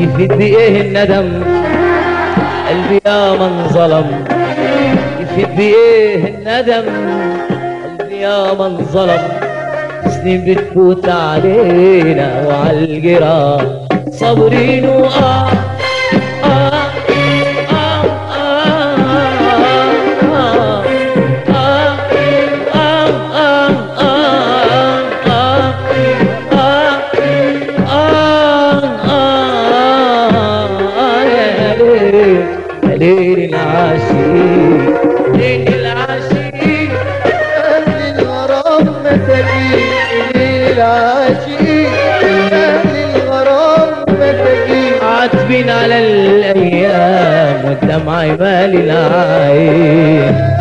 يفيد بايه الندم قلبي يا من ظلم يفيد بايه الندم قلبي يا من ظلم سنين بتفوت علينا وعلى الجراح صابرين وآه آه آه ليل العاشقين ليل العاشقين أهل الغرام مساكين العاشقين أهل الغرام مساكين عاتبين على الايام والدمع يمالي العين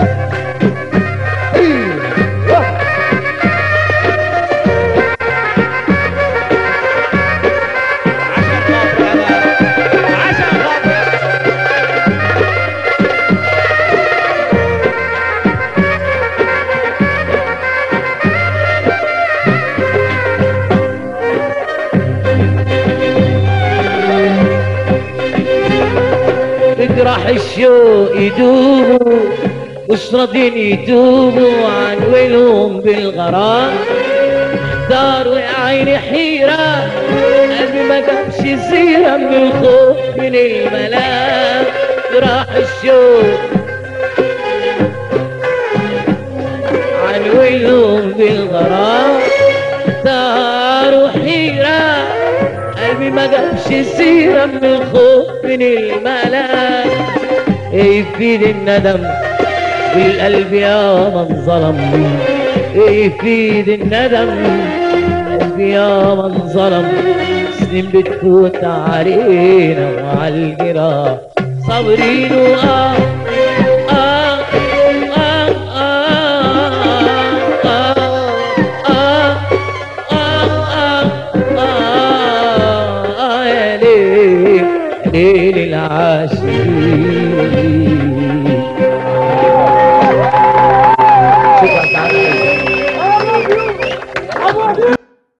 تجرح الشوق يدوبوا مش راضين يتوبوا عن ولهم بالغرام داروا يا عيني حيرة قلبي ما جابش سيرة من الخوف من الملام راح الشوق عن ولهم بالغرام داروا حيرة قلبي ما جابش سيرة من الخوف من الملام يفيد الندم والقلب يا من ظلم يفيد الندم قلبي يا من ظلم سنين بتفوت علينا وعلى الجراح صابرين وآه آه آه آه آه آه آه آه آه يا ليل ليل العاشق